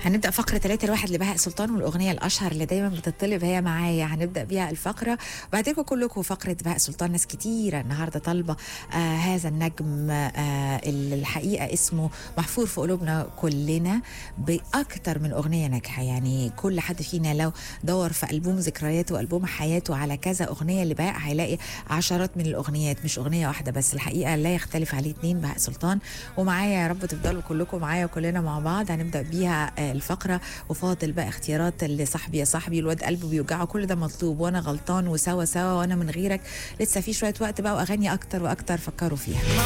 هنبدا فقره 3 الواحد لبهاء سلطان والاغنيه الاشهر اللي دايما بتطلب هي معايا هنبدا بيها الفقره وبعدين كلكم فقره بهاء سلطان ناس كتيره النهارده طالبه آه هذا النجم آه اللي الحقيقه اسمه محفور في قلوبنا كلنا باكتر من اغنيه ناجحه يعني كل حد فينا لو دور في البوم ذكرياته والبوم حياته على كذا اغنيه لبهاء هيلاقي عشرات من الاغنيات مش اغنيه واحده بس الحقيقه لا يختلف عليه اتنين بهاء سلطان ومعايا يا رب تفضلوا كلكم معايا وكلنا مع بعض هنبدا بيها آه، الفقره وفاضل بقى اختيارات اللي صاحبي يا صاحبي الواد قلبه بيوجعه كل ده مطلوب وانا غلطان وسوا سوا وانا من غيرك لسه في شويه وقت بقى واغاني اكتر واكتر فكروا فيها